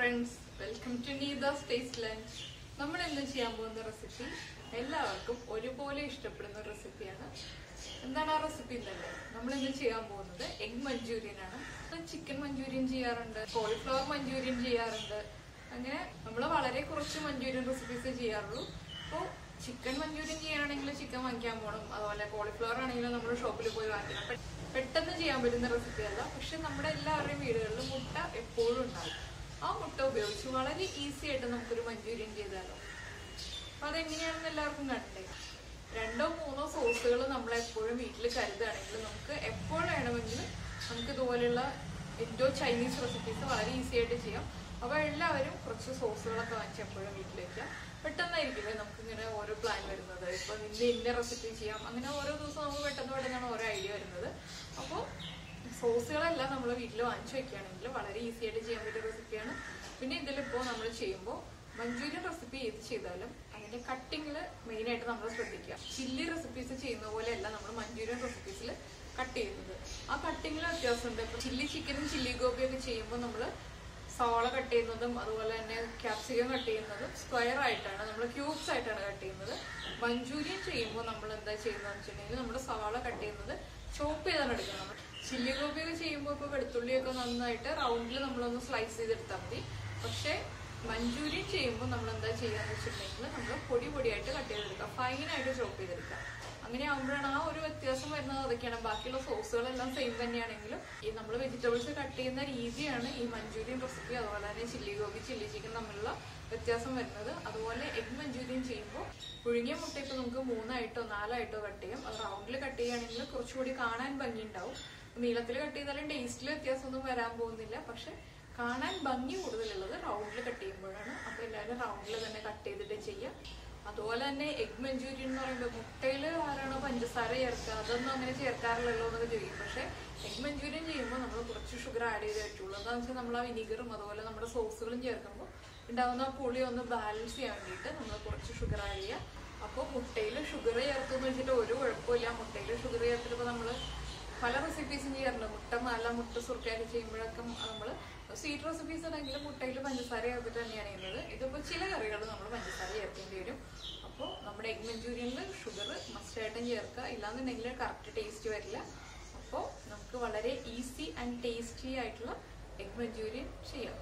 friends welcome to Needhas taste lunch നമ്മൾ ഇന്ന് ചെയ്യാൻ പോകുന്ന റെസിപ്പി എല്ലാവർക്കും ഒരുപോലെ ഇഷ്ടപ്പെടുന്ന റെസിപ്പിയാണ് എന്താണ് ആ റെസിപ്പി എന്നല്ലേ നമ്മൾ ഇന്ന് ചെയ്യാൻ പോകുന്നത് എഗ് മഞ്ചൂരിയൻ ആണ് ചിക്കൻ മഞ്ചൂരിയൻ ചെയ്യാറുണ്ട് കോളിഫ്ലവർ മഞ്ചൂരിയൻ ചെയ്യാറുണ്ട് അങ്ങനെ നമ്മൾ വളരെ കുറച്ച് മഞ്ചൂരിയൻ റെസിപ്പീസ് ചെയ്യാറുള്ളൂ അപ്പോൾ ചിക്കൻ മഞ്ചൂരിയൻ ചെയ്യുകയാണെങ്കിൽ ചിക്കൻ വാങ്ങിക്കാൻ പോകണം അതുപോലെ കോളിഫ്ലവർ ആണെങ്കിലും നമ്മൾ ഷോപ്പിൽ പോയി വാങ്ങിക്കണം പെ- പെട്ടെന്ന് ചെയ്യാൻ പറ്റുന്ന റെസിപ്പി അല്ല പക്ഷെ നമ്മുടെ എല്ലാവരുടെയും വീടുകളിൽ മുട്ട എപ്പോഴും ഉണ്ടാവും ആ മുട്ട ഉപയോഗിച്ച് വളരെ ഈസി ആയിട്ട് നമുക്കൊരു മഞ്ചൂരിയൻ ചെയ്താലോ അപ്പൊ അതെങ്ങനെയാണെന്ന് എല്ലാവർക്കും കണ്ടേ രണ്ടോ മൂന്നോ സോസുകൾ നമ്മൾ എപ്പോഴും വീട്ടിൽ കരുതുകയാണെങ്കിൽ നമുക്ക് എപ്പോൾ വേണമെങ്കിലും നമുക്ക് ഇതുപോലെയുള്ള ഇൻഡോ ചൈനീസ് റെസിപ്പീസ് വളരെ ഈസി ആയിട്ട് ചെയ്യാം അപ്പൊ എല്ലാവരും കുറച്ച് സോസുകളൊക്കെ വാങ്ങിച്ച് എപ്പോഴും വീട്ടിൽ വെക്കാം പെട്ടെന്നായിരിക്കില്ലേ നമുക്ക് ഇങ്ങനെ ഓരോ പ്ലാൻ വരുന്നത് ഇപ്പൊ ഇന്ന് ഇന്ന റെസിപ്പി ചെയ്യാം അങ്ങനെ ഓരോ ദിവസം നമുക്ക് പെട്ടെന്ന് പെട്ടെന്നാണ് ഓരോ ഐഡിയ വരുന്നത് അപ്പോൾ സോസുകളെല്ലാം നമ്മൾ വീട്ടിൽ വാങ്ങിച്ചു വെക്കുകയാണെങ്കിൽ വളരെ ഈസി ആയിട്ട് ചെയ്യാൻ പറ്റിയ റെസിപ്പിയാണ് പിന്നെ ഇതിലിപ്പോൾ നമ്മൾ ചെയ്യുമ്പോൾ മഞ്ചൂരിയൻ റെസിപ്പി ഏത് ചെയ്താലും അതിന്റെ കട്ടിങ്ങിൽ മെയിൻ ആയിട്ട് നമ്മൾ ശ്രദ്ധിക്കുക ചില്ലി റെസിപ്പീസ് ചെയ്യുന്ന പോലെയല്ല നമ്മൾ മഞ്ചൂരിയൻ റെസിപ്പീസിൽ കട്ട് ചെയ്യുന്നത് ആ കട്ടിങ്ങിൽ വ്യത്യാസമുണ്ട് ഇപ്പൊ ചില്ലി ചിക്കനും ചില്ലി ഗോപിയൊക്കെ ചെയ്യുമ്പോൾ നമ്മൾ സവാള കട്ട് ചെയ്യുന്നതും അതുപോലെ തന്നെ ക്യാപ്സിക്കം കട്ട് ചെയ്യുന്നതും സ്ക്വയർ ആയിട്ടാണ് നമ്മൾ ക്യൂബ്സ് ആയിട്ടാണ് കട്ട് ചെയ്യുന്നത് മഞ്ചൂരിയൻ ചെയ്യുമ്പോൾ നമ്മൾ എന്താ ചെയ്യുന്നതെന്ന് വെച്ചിട്ടുണ്ടെങ്കിൽ നമ്മുടെ സവാള കട്ട് ചെയ്യുന്നത് ചോപ്പ് ചെയ്താണ് എടുക്കുന്നത് നമ്മൾ ചില്ലി ഗോപിയൊക്കെ ചെയ്യുമ്പോൾ ഇപ്പോൾ വെളുത്തുള്ളിയൊക്കെ നന്നായിട്ട് റൗണ്ടിൽ നമ്മളൊന്ന് സ്ലൈസ് ചെയ്തെടുത്താൽ മതി പക്ഷേ മഞ്ചൂരിയൻ ചെയ്യുമ്പോൾ നമ്മൾ എന്താ ചെയ്യാന്ന് വെച്ചിട്ടുണ്ടെങ്കിൽ നമ്മൾ പൊടി പൊടിയായിട്ട് കട്ട് ചെയ്തെടുക്കുക ഫൈനായിട്ട് ചോപ്പ് ചെയ്തെടുക്കുക അങ്ങനെ ആകുമ്പോഴാണ് ആ ഒരു വ്യത്യാസം വരുന്നത് അതൊക്കെയാണ് ബാക്കിയുള്ള സോസുകളെല്ലാം സെയിം തന്നെയാണെങ്കിലും ഈ നമ്മൾ വെജിറ്റബിൾസ് കട്ട് ചെയ്യുന്ന രീതിയാണ് ഈ മഞ്ചൂരിയൻ റെസിപ്പി അതുപോലെ തന്നെ ചില്ലി ഗോബി ചില്ലി ചിക്കൻ തമ്മിലുള്ള വ്യത്യാസം വരുന്നത് അതുപോലെ എഗ് മഞ്ചൂരിയൻ ചെയ്യുമ്പോൾ പുഴുങ്ങിയ മുട്ട ഇപ്പോൾ നമുക്ക് മൂന്നായിട്ടോ നാലായിട്ടോ കട്ട് ചെയ്യാം അത് റൗണ്ടിൽ കട്ട് ചെയ്യുകയാണെങ്കിൽ കുറച്ചുകൂടി കാണാൻ ഭംഗി ഉണ്ടാവും നീളത്തിൽ കട്ട് ചെയ്താലും ടേസ്റ്റിൽ വ്യത്യാസമൊന്നും വരാൻ പോകുന്നില്ല പക്ഷെ കാണാൻ ഭംഗി കൂടുതലുള്ളത് റൗണ്ടിൽ കട്ട് ചെയ്യുമ്പോഴാണ് അപ്പൊ എല്ലാവരും റൗണ്ടിൽ തന്നെ കട്ട് ചെയ്തിട്ട് ചെയ്യാം അതുപോലെ തന്നെ എഗ് മഞ്ചൂരിയൻ എന്ന് പറയുമ്പോൾ മുട്ടയിൽ ആരാണോ പഞ്ചസാര ചേർക്കുക അതൊന്നും അങ്ങനെ ചേർക്കാറില്ലല്ലോ എന്നൊക്കെ ചോദിക്കും പക്ഷെ എഗ് മഞ്ചൂരിയൻ ചെയ്യുമ്പോൾ നമ്മൾ കുറച്ച് ഷുഗർ ആഡ് ചെയ്ത് പറ്റുള്ളൂ എന്താണെന്ന് വെച്ചാൽ നമ്മൾ ആ വിനീഗറും അതുപോലെ നമ്മുടെ സോസുകളും ചേർക്കുമ്പോൾ ഉണ്ടാകുന്ന ആ പുളി ഒന്ന് ബാലൻസ് ചെയ്യാൻ വേണ്ടിയിട്ട് നമ്മൾ കുറച്ച് ഷുഗർ ആഡ് ചെയ്യുക അപ്പോൾ മുട്ടയിൽ ഷുഗർ ചേർത്തെന്ന് വെച്ചിട്ട് ഒരു കുഴപ്പമില്ല മുട്ടയിൽ ഷുഗർ ചേർത്തിട്ട് നമ്മൾ പല റെസിപ്പീസും ചെയ്യാറുണ്ട് മുട്ട നല്ല മുട്ട സുർക്കയൊക്കെ ചെയ്യുമ്പോഴൊക്കെ നമ്മൾ സ്വീറ്റ് റെസിപ്പീസ് ആണെങ്കിൽ മുട്ടയിൽ പഞ്ചസാര ചേർത്തിട്ട് തന്നെയാണ് ചെയ്യുന്നത് ഇതിപ്പോൾ ചില കറികൾ നമ്മൾ പഞ്ചസാര ചേർക്കേണ്ടി വരും അപ്പോൾ നമ്മുടെ എഗ് മഞ്ചൂരിയനിൽ ഷുഗർ മസ്റ്റായിട്ടും ചേർക്കുക ഇല്ലാന്നുണ്ടെങ്കിൽ കറക്റ്റ് ടേസ്റ്റ് വരില്ല അപ്പോൾ നമുക്ക് വളരെ ഈസി ആൻഡ് ടേസ്റ്റി ആയിട്ടുള്ള എഗ് മഞ്ചൂരിയൻ ചെയ്യാം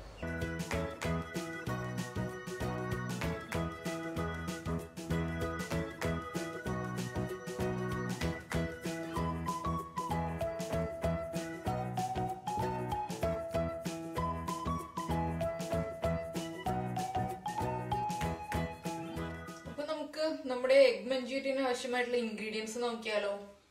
അപ്പൊ നമുക്ക് നമ്മുടെ എഗ് മഞ്ചൂരിയന് ആവശ്യമായിട്ടുള്ള ഇൻഗ്രീഡിയൻസ് നോക്കിയാലോ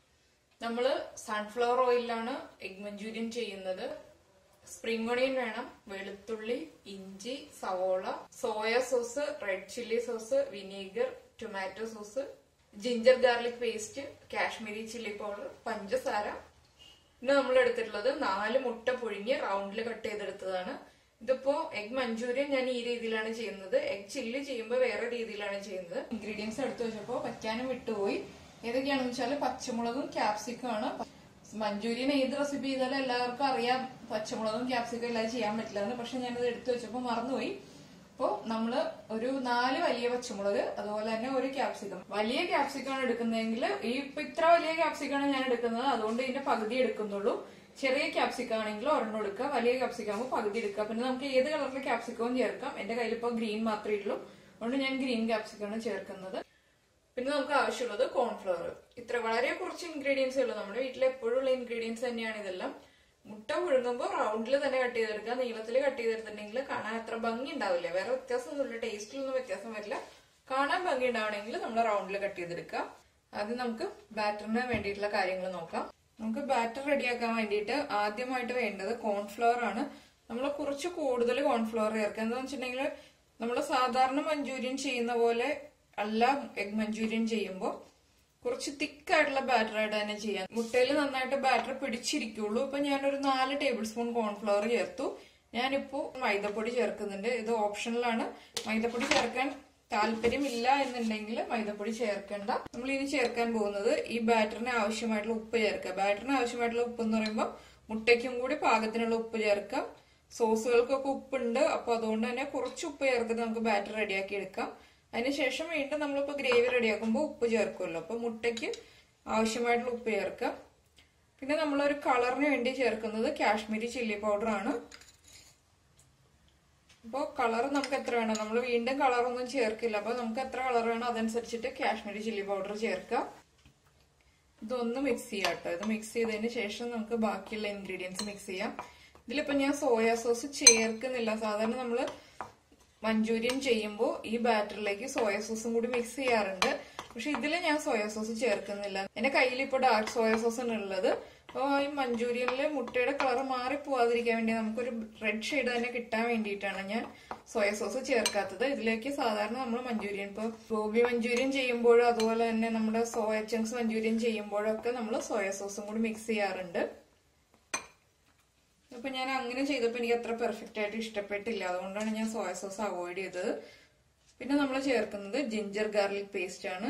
നമ്മള് സൺഫ്ലവർ ഓയിലാണ് എഗ് മഞ്ചൂരിയൻ ചെയ്യുന്നത് സ്പ്രിംഗ് ഒണിയൻ വേണം വെളുത്തുള്ളി ഇഞ്ചി സവോള soya sauce red chilli sauce vinegar tomato sauce ginger garlic paste Kashmiri chilli powder പഞ്ചസാര പിന്നെ നമ്മൾ എടുത്തിട്ടുള്ളത് നാല് മുട്ട പുഴുങ്ങി റൗണ്ടിൽ കട്ട് ചെയ്തെടുത്തതാണ് ഇതിപ്പോ എഗ് മഞ്ചൂരിയൻ ഞാൻ ഈ രീതിയിലാണ് ചെയ്യുന്നത് എഗ് ചില്ലി ചെയ്യുമ്പോൾ വേറെ രീതിയിലാണ് ചെയ്യുന്നത് ഇൻഗ്രീഡിയൻസ് എടുത്തു വെച്ചപ്പോ വയ്ക്കാനും വിട്ടുപോയി ഏതൊക്കെയാണെന്ന് വെച്ചാൽ പച്ചമുളകും ക്യാപ്സിക്കും ആണ് മഞ്ചൂരിയൻ ഏത് റെസിപ്പി ചെയ്താലും എല്ലാവർക്കും അറിയാം പച്ചമുളകും ക്യാപ്സിക്കും എല്ലാം ചെയ്യാൻ പറ്റില്ല എന്ന് പക്ഷെ ഞാനത് എടുത്തു വെച്ചപ്പോ മറന്നുപോയി അപ്പോ നമ്മള് ഒരു നാല് വലിയ പച്ചമുളക് അതുപോലെ തന്നെ ഒരു ക്യാപ്സിക്കം വലിയ ക്യാപ്സിക്കമാണ് എടുക്കുന്നതെങ്കിൽ ഈ ഇപ്പൊ ഇത്ര വലിയ ക്യാപ്സിക്കമാണ് ഞാൻ എടുക്കുന്നത് അതുകൊണ്ട് ഇതിന്റെ പകുതി എടുക്കുന്നുള്ളൂ ചെറിയ ക്യാപ്സിക്കം ആണെങ്കിൽ ഒരെണ്ണം എടുക്കുക വലിയ ക്യാപ്സിക്കം ആകുമ്പോൾ പകുതി എടുക്കുക പിന്നെ നമുക്ക് ഏത് കളറിലെ ക്യാപ്സിക്കവും ചേർക്കാം എന്റെ കയ്യിൽ ഇപ്പോൾ ഗ്രീൻ മാത്രമേ ഉള്ളൂ അതുകൊണ്ട് ഞാൻ ഗ്രീൻ ക്യാപ്സിക്കമാണ് ചേർക്കുന്നത് പിന്നെ നമുക്ക് ആവശ്യമുള്ളത് കോൺഫ്ലവർ ഇത്ര വളരെ കുറച്ച് ഇൻഗ്രീഡിയൻസ് ഉള്ളൂ നമ്മുടെ വീട്ടിൽ എപ്പോഴും ഉള്ള ഇൻഗ്രീഡിയൻസ് തന്നെയാണ് ഇതെല്ലാം മുട്ട പുഴുങ്ങുമ്പോൾ റൗണ്ടിൽ തന്നെ കട്ട് ചെയ്തെടുക്കുക നീളത്തിൽ കട്ട് ചെയ്തെടുത്തിട്ടുണ്ടെങ്കിൽ കാണാൻ അത്ര ഭംഗി ഉണ്ടാവില്ല വേറെ വ്യത്യാസമൊന്നുമില്ല ടേസ്റ്റിലൊന്നും വ്യത്യാസം വരില്ല കാണാൻ ഭംഗി ഉണ്ടാവണമെങ്കിൽ നമ്മൾ റൗണ്ടിൽ കട്ട് ചെയ്തെടുക്കുക ആദ്യം നമുക്ക് ബാറ്ററിന് വേണ്ടിയിട്ടുള്ള കാര്യങ്ങൾ നോക്കാം നമുക്ക് ബാറ്റർ റെഡിയാക്കാൻ വേണ്ടിയിട്ട് ആദ്യമായിട്ട് വേണ്ടത് കോൺഫ്ലവർ ആണ് നമ്മൾ കുറച്ച് കൂടുതൽ കോൺഫ്ലവർ ചേർക്കുക എന്താണെന്ന് വെച്ചിട്ടുണ്ടെങ്കിൽ നമ്മൾ സാധാരണ മഞ്ചൂരിയൻ ചെയ്യുന്ന പോലെ അല്ല എഗ് മഞ്ചൂരിയൻ ചെയ്യുമ്പോൾ കുറച്ച് തിക്കായിട്ടുള്ള ബാറ്റർ ആയിട്ട് തന്നെ ചെയ്യാം മുട്ടയിൽ നന്നായിട്ട് ബാറ്റർ പിടിച്ചിരിക്കുള്ളൂ ഇപ്പൊ ഞാനൊരു നാല് ടേബിൾ സ്പൂൺ കോൺഫ്ലവർ ചേർത്തു ഞാനിപ്പോ മൈദപ്പൊടി ചേർക്കുന്നുണ്ട് ഇത് ഓപ്ഷനിലാണ് മൈദപ്പൊടി ചേർക്കാൻ താല്പര്യമില്ല എന്നുണ്ടെങ്കിൽ മൈദപ്പൊടി ചേർക്കണ്ട നമ്മൾ ഇനി ചേർക്കാൻ പോകുന്നത് ഈ ബാറ്ററിന് ആവശ്യമായിട്ടുള്ള ഉപ്പ് ചേർക്കുക ബാറ്ററിന് ആവശ്യമായിട്ടുള്ള ഉപ്പ് എന്ന് പറയുമ്പോൾ മുട്ടയ്ക്കും കൂടി പാകത്തിനുള്ള ഉപ്പ് ചേർക്കാം സോസുകൾക്കൊക്കെ ഉപ്പുണ്ട് അപ്പൊ അതുകൊണ്ട് തന്നെ കുറച്ച് ഉപ്പ് ചേർത്തിട്ട് നമുക്ക് ബാറ്റർ റെഡിയാക്കി എടുക്കാം അതിനുശേഷം വീണ്ടും നമ്മളിപ്പോ ഗ്രേവി റെഡിയാക്കുമ്പോൾ ഉപ്പ് ചേർക്കുമല്ലോ അപ്പൊ മുട്ടയ്ക്ക് ആവശ്യമായിട്ടുള്ള ഉപ്പ് ചേർക്കാം പിന്നെ നമ്മളൊരു കളറിന് വേണ്ടി ചേർക്കുന്നത് കാശ്മീരി ചില്ലി പൗഡർ ആണ് അപ്പോൾ കളർ നമുക്ക് എത്ര വേണം നമ്മൾ വീണ്ടും കളറൊന്നും ചേർക്കില്ല അപ്പോൾ നമുക്ക് എത്ര കളർ വേണോ അതനുസരിച്ചിട്ട് കാശ്മീരി ചില്ലി പൗഡർ ചേർക്കാം ഇതൊന്ന് മിക്സ് ചെയ്യാം കേട്ടോ ഇത് മിക്സ് ചെയ്തതിന് ശേഷം നമുക്ക് ബാക്കിയുള്ള ഇൻഗ്രീഡിയൻസ് മിക്സ് ചെയ്യാം ഇതിലിപ്പോ ഞാൻ സോയാ സോസ് ചേർക്കുന്നില്ല സാധാരണ നമ്മൾ മഞ്ചൂരിയൻ ചെയ്യുമ്പോൾ ഈ ബാറ്ററിലേക്ക് സോയാ സോസും കൂടി മിക്സ് ചെയ്യാറുണ്ട് പക്ഷെ ഇതിൽ ഞാൻ സോയാ സോസ് ചേർക്കുന്നില്ല എന്റെ കയ്യിൽ ഇപ്പോൾ ഡാർക്ക് സോയാ സോസ് ആണ് ഉള്ളത് അപ്പോൾ ഈ മഞ്ചൂരിയനിൽ മുട്ടയുടെ കളർ മാറി പോവാതിരിക്കാൻ വേണ്ടി നമുക്കൊരു റെഡ് ഷെയ്ഡ് തന്നെ കിട്ടാൻ വേണ്ടിയിട്ടാണ് ഞാൻ സോയ സോസ് ചേർക്കാത്തത് ഇതിലേക്ക് സാധാരണ നമ്മൾ മഞ്ചൂരിയൻ ഇപ്പോൾ ഗോബി മഞ്ചൂരിയൻ ചെയ്യുമ്പോഴും അതുപോലെ തന്നെ നമ്മുടെ സോയ ചങ്ക്സ് മഞ്ചൂരിയൻ ചെയ്യുമ്പോഴും ഒക്കെ നമ്മൾ സോയ സോസും കൂടി മിക്സ് ചെയ്യാറുണ്ട് അപ്പൊ ഞാൻ അങ്ങനെ ചെയ്തപ്പോൾ എനിക്ക് അത്ര പെർഫെക്റ്റ് ആയിട്ട് ഇഷ്ടപ്പെട്ടില്ല അതുകൊണ്ടാണ് ഞാൻ സോയ സോസ് അവോയ്ഡ് ചെയ്തത് പിന്നെ നമ്മൾ ചേർക്കുന്നത് ജിഞ്ചർ ഗാർലിക് പേസ്റ്റ് ആണ്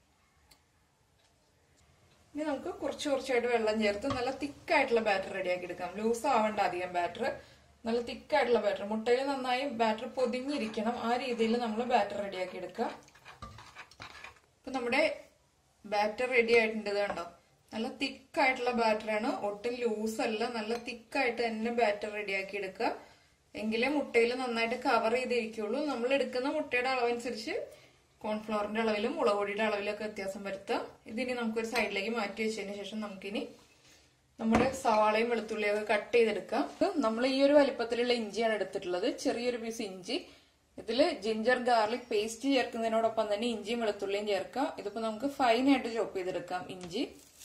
ഇനി നമുക്ക് കുറച്ച് കുറച്ചായിട്ട് വെള്ളം ചേർത്ത് നല്ല തിക്കായിട്ടുള്ള ബാറ്റർ റെഡിയാക്കി എടുക്കാം ലൂസ് ആവേണ്ട അധികം ബാറ്റർ നല്ല തിക്കായിട്ടുള്ള ബാറ്റർ മുട്ടയിൽ നന്നായി ബാറ്റർ പൊതിഞ്ഞിരിക്കണം ആ രീതിയിൽ നമ്മൾ ബാറ്റർ റെഡിയാക്കി എടുക്കുക ഇപ്പൊ നമ്മുടെ ബാറ്റർ റെഡി ആയിട്ടുണ്ട് ഇത് കണ്ടോ നല്ല തിക്കായിട്ടുള്ള ബാറ്ററാണ് ഒട്ടും ലൂസ് അല്ല നല്ല തിക്കായിട്ട് തന്നെ ബാറ്റർ റെഡിയാക്കി എടുക്കുക എങ്കിലേ മുട്ടയിൽ നന്നായിട്ട് കവർ ചെയ്തിരിക്കുള്ളൂ നമ്മൾ എടുക്കുന്ന മുട്ടയുടെ അളവനുസരിച്ച് കോൺഫ്ലവറിന്റെ അളവിലും മുളക് പൊടിയുടെ അളവിലൊക്കെ വ്യത്യാസം വരുത്താം ഇതിനി നമുക്കൊരു സൈഡിലേക്ക് മാറ്റി വെച്ചതിന് ശേഷം നമുക്കിനി നമ്മുടെ സവാളയും വെളുത്തുള്ളിയും ഒക്കെ കട്ട് ചെയ്തെടുക്കാം നമ്മൾ ഈ ഒരു വലിപ്പത്തിലുള്ള ഇഞ്ചിയാണ് എടുത്തിട്ടുള്ളത് ചെറിയൊരു പീസ് ഇഞ്ചി ഇതിൽ ജിഞ്ചർ ഗാർലിക് പേസ്റ്റ് ചേർക്കുന്നതിനോടൊപ്പം തന്നെ ഇഞ്ചിയും വെളുത്തുള്ളിയും ചേർക്കാം ഇതിപ്പോ നമുക്ക് ഫൈനായിട്ട് ചോപ്പ് ചെയ്തെടുക്കാം ഇഞ്ചി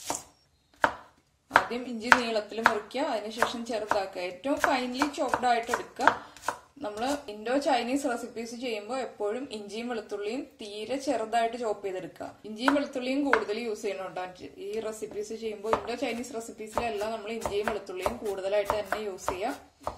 ആദ്യം ഇഞ്ചി നീളത്തിൽ മുറിക്കുക അതിനുശേഷം ചെറുതാക്കുക ഏറ്റവും ഫൈനലി ചോപ്ഡ് ആയിട്ട് എടുക്കുക നമ്മൾ ഇൻഡോ ചൈനീസ് റെസിപ്പീസ് ചെയ്യുമ്പോൾ എപ്പോഴും ഇഞ്ചിയും വെളുത്തുള്ളിയും തീരെ ചെറുതായിട്ട് ചോപ്പ് ചെയ്തെടുക്കുക ഇഞ്ചിയും വെളുത്തുള്ളിയും കൂടുതൽ യൂസ് ചെയ്യണം കേട്ടോ ഈ റെസിപ്പീസ് ചെയ്യുമ്പോൾ ഇൻഡോ ചൈനീസ് റെസിപ്പീസിലെല്ലാം നമ്മൾ ഇഞ്ചിയും വെളുത്തുള്ളിയും കൂടുതലായിട്ട് തന്നെ യൂസ് ചെയ്യാം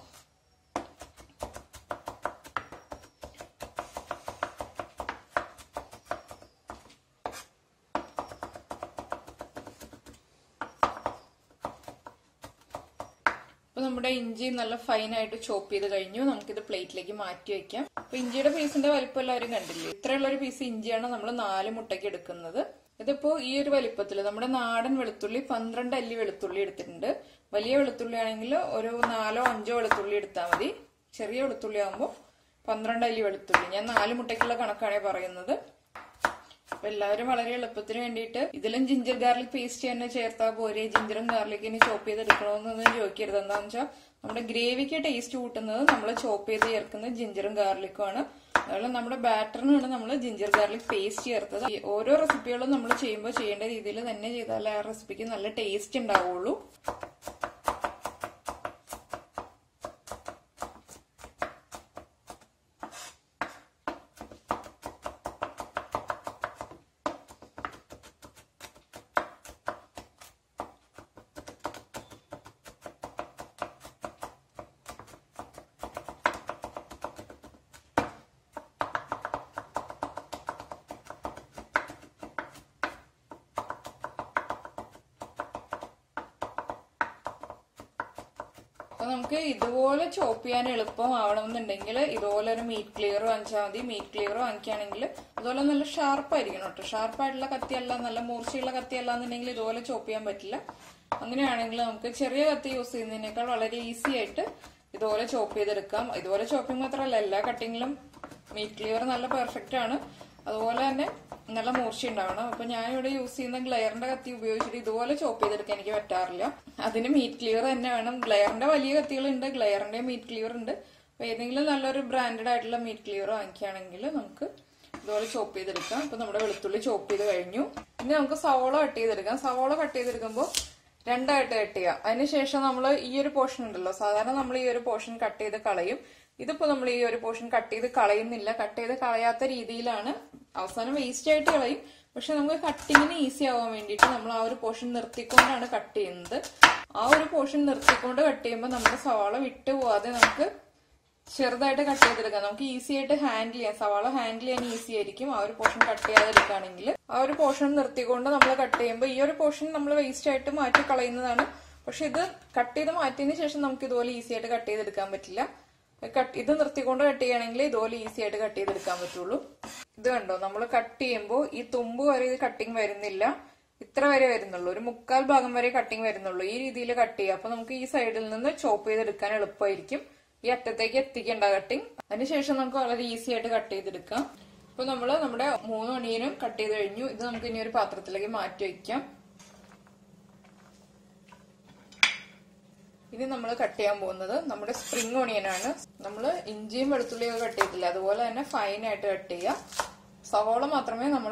അപ്പൊ നമ്മുടെ ഇഞ്ചി നല്ല ഫൈനായിട്ട് ചോപ്പ് ചെയ്ത് കഴിഞ്ഞു നമുക്കിത് പ്ലേറ്റിലേക്ക് മാറ്റി വെക്കാം അപ്പൊ ഇഞ്ചിയുടെ പീസിന്റെ വലിപ്പം എല്ലാവരും കണ്ടില്ലേ ഇത്രയുള്ള ഒരു പീസ് ഇഞ്ചിയാണ് നമ്മൾ നാല് മുട്ടയ്ക്ക് എടുക്കുന്നത് ഇതിപ്പോ ഈ ഒരു വലിപ്പത്തിൽ നമ്മുടെ നാടൻ വെളുത്തുള്ളി പന്ത്രണ്ട് അല്ലി വെളുത്തുള്ളി എടുത്തിട്ടുണ്ട് വലിയ വെളുത്തുള്ളി ആണെങ്കിൽ ഒരു നാലോ അഞ്ചോ വെളുത്തുള്ളി എടുത്താൽ മതി ചെറിയ വെളുത്തുള്ളി ആകുമ്പോൾ പന്ത്രണ്ട് അല്ലി വെളുത്തുള്ളി ഞാൻ നാല് മുട്ടയ്ക്കുള്ള കണക്കാണ് പറയുന്നത് അപ്പൊ എല്ലാവരും വളരെ എളുപ്പത്തിന് വേണ്ടിയിട്ട് ഇതിലും ജിഞ്ചർ ഗാർലിക് പേസ്റ്റ് തന്നെ ചേർത്താൽ പോരെ ജിഞ്ചറും ഗാർലിക്കിന് ചോപ്പ് ചെയ്തെടുക്കണമെന്നൊന്നും ചോദിക്കരുത് എന്താണെന്ന് വെച്ചാൽ നമ്മുടെ ഗ്രേവിക്ക് ടേസ്റ്റ് കൂട്ടുന്നത് നമ്മൾ ചോപ്പ് ചെയ്ത് ചേർക്കുന്ന ജിഞ്ചറും ഗാർലിക്കും ആണ് അതുപോലെ നമ്മുടെ ബാറ്ററിനാണ് നമ്മൾ ജിഞ്ചർ ഗാർലിക് പേസ്റ്റ് ചേർത്തത് ഈ ഓരോ റെസിപ്പികളും നമ്മൾ ചെയ്യുമ്പോൾ ചെയ്യേണ്ട രീതിയിൽ തന്നെ ചെയ്താലേ ആ റെസിപ്പിക്ക് നല്ല ടേസ്റ്റ് ഉണ്ടാവുള്ളൂ അപ്പൊ നമുക്ക് ഇതുപോലെ ചോപ്പ് ചെയ്യാൻ എളുപ്പമാവണമെന്നുണ്ടെങ്കിൽ ഇതുപോലെ ഒരു മീറ്റ് ക്ലിയർ വാങ്ങിച്ചാൽ മതി മീറ്റ് ക്ലിയർ വാങ്ങിക്കുകയാണെങ്കിൽ അതുപോലെ നല്ല ഷാർപ്പായിരിക്കണം കേട്ടോ ഷാർപ്പായിട്ടുള്ള കത്തിയല്ല നല്ല മൂർച്ചയുള്ള കത്തിയല്ല എന്നുണ്ടെങ്കിൽ ഇതുപോലെ ചോപ്പ് ചെയ്യാൻ പറ്റില്ല അങ്ങനെയാണെങ്കിൽ നമുക്ക് ചെറിയ കത്തി യൂസ് ചെയ്യുന്നതിനേക്കാൾ വളരെ ഈസി ആയിട്ട് ഇതുപോലെ ചോപ്പ് ചെയ്തെടുക്കാം ഇതുപോലെ ചോപ്പിംഗ് മാത്രമല്ല എല്ലാ കട്ടിങ്ങിലും മീറ്റ് ക്ലിയർ നല്ല പെർഫെക്റ്റ് ആണ് അതുപോലെ തന്നെ നല്ല മൂർച്ച ഉണ്ടാവണം അപ്പൊ ഞാനിവിടെ യൂസ് ചെയ്യുന്ന ഗ്ലെയറിന്റെ കത്തി ഉപയോഗിച്ചിട്ട് ഇതുപോലെ ചോപ്പ് ചെയ്തെടുക്കാൻ എനിക്ക് പറ്റാറില്ല അതിന് മീറ്റ് ക്ലിയർ തന്നെ വേണം ഗ്ലെയറിന്റെ വലിയ കത്തികളുണ്ട് ഗ്ലെയറിന്റെ മീറ്റ് ക്ലിയർ ഉണ്ട് അപ്പൊ ഏതെങ്കിലും നല്ലൊരു ബ്രാൻഡഡ് ആയിട്ടുള്ള മീറ്റ് ക്ലിയർ വാങ്ങിക്കുകയാണെങ്കിൽ നമുക്ക് ഇതുപോലെ ചോപ്പ് ചെയ്തെടുക്കാം അപ്പൊ നമ്മുടെ വെളുത്തുള്ളി ചോപ്പ് ചെയ്ത് കഴിഞ്ഞു ഇനി നമുക്ക് സവോള കട്ട് ചെയ്തെടുക്കാം സവോള കട്ട് ചെയ്തെടുക്കുമ്പോൾ രണ്ടായിട്ട് കട്ട് ചെയ്യാം അതിനുശേഷം നമ്മൾ ഈ ഒരു പോർഷൻ ഉണ്ടല്ലോ സാധാരണ നമ്മൾ ഈ ഒരു പോർഷൻ കട്ട് ചെയ്ത് കളയും ഇതിപ്പോ നമ്മൾ ഈ ഒരു പോർഷൻ കട്ട് ചെയ്ത് കളയുന്നില്ല കട്ട് ചെയ്ത് കളയാത്ത രീതിയിലാണ് അവസാനം വേസ്റ്റ് ആയിട്ട് കളയും പക്ഷെ നമുക്ക് കട്ടിങ്ങിന് ഈസി ആവാൻ വേണ്ടിയിട്ട് നമ്മൾ ആ ഒരു പോർഷൻ നിർത്തിക്കൊണ്ടാണ് കട്ട് ചെയ്യുന്നത് ആ ഒരു പോർഷൻ നിർത്തിക്കൊണ്ട് കട്ട് ചെയ്യുമ്പോൾ നമ്മുടെ സവാള വിട്ടു പോവാതെ നമുക്ക് ചെറുതായിട്ട് കട്ട് ചെയ്തെടുക്കാം നമുക്ക് ഈസി ആയിട്ട് ഹാൻഡിൽ ചെയ്യാം സവാള ഹാൻഡിൽ ചെയ്യാൻ ഈസി ആയിരിക്കും ആ ഒരു പോർഷൻ കട്ട് ചെയ്യാതെടുക്കുകയാണെങ്കിൽ ആ ഒരു പോർഷൻ നിർത്തിക്കൊണ്ട് നമ്മൾ കട്ട് ചെയ്യുമ്പോൾ ഈ ഒരു പോർഷൻ നമ്മൾ വേസ്റ്റ് ആയിട്ട് മാറ്റി കളയുന്നതാണ് പക്ഷെ ഇത് കട്ട് ചെയ്ത് മാറ്റിയതിന് ശേഷം നമുക്ക് ഇതുപോലെ ഈസി ആയിട്ട് കട്ട് ചെയ്തെടുക്കാൻ പറ്റില്ല കട്ട് ഇത് നിർത്തിക്കൊണ്ട് കട്ട് ചെയ്യുകയാണെങ്കിൽ ഇതുപോലെ ഈസി ആയിട്ട് കട്ട് ചെയ്തെടുക്കാൻ പറ്റുള്ളൂ ഇത് കണ്ടോ നമ്മൾ കട്ട് ചെയ്യുമ്പോൾ ഈ തുമ്പ് വരെ ഇത് കട്ടിങ് വരുന്നില്ല ഇത്ര വരെ വരുന്നുള്ളൂ ഒരു മുക്കാൽ ഭാഗം വരെ കട്ടിങ് വരുന്നുള്ളൂ ഈ രീതിയിൽ കട്ട് ചെയ്യുക അപ്പൊ നമുക്ക് ഈ സൈഡിൽ നിന്ന് ചോപ്പ് ചെയ്തെടുക്കാൻ എളുപ്പമായിരിക്കും ഈ അറ്റത്തേക്ക് എത്തിക്കേണ്ട കട്ടിങ് അതിനുശേഷം നമുക്ക് വളരെ ഈസി ആയിട്ട് കട്ട് ചെയ്തെടുക്കാം ഇപ്പൊ നമ്മള് നമ്മുടെ മൂന്ന് ഒണിയനും കട്ട് ചെയ്ത് കഴിഞ്ഞു ഇത് നമുക്ക് ഇനി ഒരു പാത്രത്തിലേക്ക് മാറ്റി വയ്ക്കാം ഇനി നമ്മൾ കട്ട് ചെയ്യാൻ പോകുന്നത് നമ്മുടെ സ്പ്രിംഗ് ഓണിയനാണ് നമ്മൾ ഇഞ്ചിയും വെളുത്തുള്ളിയും കട്ട് ചെയ്തില്ല അതുപോലെ തന്നെ ഫൈൻ ആയിട്ട് കട്ട് ചെയ്യുക സവോള മാത്രമേ നമ്മൾ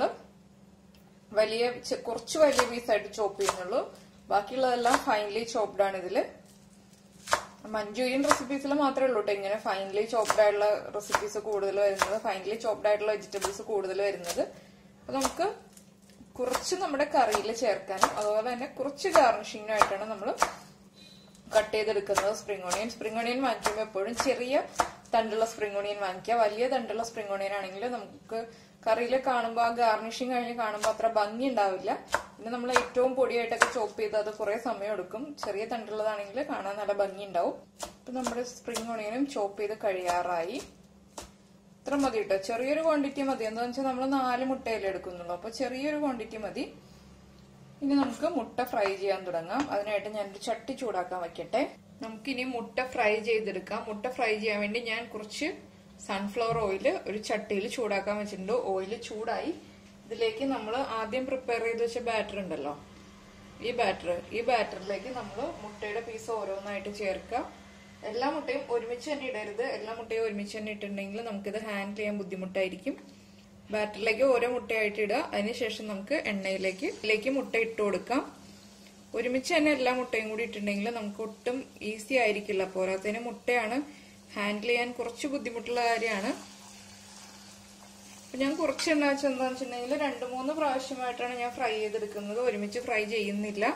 വലിയ ചെ- കുറച്ച് വലിയ പീസായിട്ട് ചോപ്പ് ചെയ്യുന്നുള്ളൂ ബാക്കിയുള്ളതെല്ലാം ഫൈനലി ചോപ്ഡ് ആണ് ഇതില് മഞ്ചൂരിയൻ റെസിപ്പീസിൽ മാത്രമേ ഉള്ളൂ കേട്ടോ ഇങ്ങനെ ഫൈനലി ചോപ്ഡ് ആയിട്ടുള്ള റെസിപ്പീസ് കൂടുതൽ വരുന്നത് ഫൈനലി ചോപ്ഡ് ആയിട്ടുള്ള വെജിറ്റബിൾസ് കൂടുതൽ വരുന്നത് അപ്പൊ നമുക്ക് കുറച്ച് നമ്മുടെ കറിയിൽ ചേർക്കാനും അതുപോലെ തന്നെ കുറച്ച് ഗാർണിഷിങ്ങിനായിട്ടാണ് നമ്മൾ കട്ട് ചെയ്തെടുക്കുന്നത് സ്പ്രിംഗ് ഓണിയൻ സ്പ്രിംഗ് ഓണിയൻ വാങ്ങിക്കുമ്പോൾ എപ്പോഴും ചെറിയ തണ്ടുള്ള സ്പ്രിംഗ് ഓണിയൻ വാങ്ങിക്കുക വലിയ തണ്ടുള്ള സ്പ്രിംഗ് ഓണിയൻ ആണെങ്കിൽ നമുക്ക് കറിയിൽ കാണുമ്പോൾ ആ ഗാർണിഷിങ് കഴിഞ്ഞ് കാണുമ്പോൾ അത്ര ഭംഗി ഉണ്ടാവില്ല പിന്നെ നമ്മൾ ഏറ്റവും പൊടിയായിട്ടൊക്കെ ചോപ്പ് ചെയ്ത് അത് കുറെ സമയം എടുക്കും ചെറിയ തണ്ടുള്ളതാണെങ്കിൽ കാണാൻ നല്ല ഭംഗി ഉണ്ടാവും ഇപ്പൊ നമ്മുടെ സ്പ്രിംഗ് ഓണിയനും ചോപ്പ് ചെയ്ത് കഴിയാറായി ഇത്ര മതി കേട്ടോ ചെറിയൊരു ക്വാണ്ടിറ്റി മതി എന്താണെന്ന് വെച്ചാൽ നമ്മൾ നാല് മുട്ടയല്ലേ എടുക്കുന്നുള്ളൂ അപ്പൊ ചെറിയൊരു ക്വാണ്ടിറ്റി മതി ഇനി നമുക്ക് മുട്ട ഫ്രൈ ചെയ്യാൻ തുടങ്ങാം അതിനായിട്ട് ഞാനൊരു ചട്ടി ചൂടാക്കാൻ വെക്കട്ടെ നമുക്കിനി മുട്ട ഫ്രൈ ചെയ്തെടുക്കാം മുട്ട ഫ്രൈ ചെയ്യാൻ വേണ്ടി ഞാൻ കുറച്ച് സൺഫ്ലവർ ഓയിൽ ഒരു ചട്ടിയിൽ ചൂടാക്കാൻ വെച്ചിട്ടുണ്ട് ഓയിൽ ചൂടായി ഇതിലേക്ക് നമ്മൾ ആദ്യം പ്രിപ്പയർ ചെയ്ത് വെച്ച ബാറ്റർ ഉണ്ടല്ലോ ഈ ബാറ്റർ ഈ ബാറ്ററിലേക്ക് നമ്മൾ മുട്ടയുടെ പീസ് ഓരോന്നായിട്ട് ചേർക്കുക എല്ലാ മുട്ടയും ഒരുമിച്ച് തന്നെ ഇടരുത് എല്ലാ മുട്ടയും ഒരുമിച്ച് തന്നെ ഇട്ടിട്ടുണ്ടെങ്കിൽ നമുക്കിത് ഹാൻഡിൽ ചെയ്യാൻ ബുദ്ധിമുട്ടായിരിക്കും ബാറ്ററിലേക്ക് ഓരോ മുട്ടയായിട്ട് ഇടുക അതിനുശേഷം നമുക്ക് എണ്ണയിലേക്ക് ഇതിലേക്ക് മുട്ട ഇട്ട് കൊടുക്കാം ഒരുമിച്ച് തന്നെ എല്ലാ മുട്ടയും കൂടി ഇട്ടിട്ടുണ്ടെങ്കിൽ നമുക്ക് ഒട്ടും ഈസി ആയിരിക്കില്ല പോരാത്തതിന് മുട്ടയാണ് ഹാൻഡിൽ ചെയ്യാൻ കുറച്ച് ബുദ്ധിമുട്ടുള്ള കാര്യമാണ് അപ്പൊ ഞാൻ കുറച്ച് എണ്ണ വെച്ച് എന്താണെന്ന് വെച്ചിട്ടുണ്ടെങ്കിൽ രണ്ട് മൂന്ന് പ്രാവശ്യമായിട്ടാണ് ഞാൻ ഫ്രൈ ചെയ്തെടുക്കുന്നത് ഒരുമിച്ച് ഫ്രൈ ചെയ്യുന്നില്ല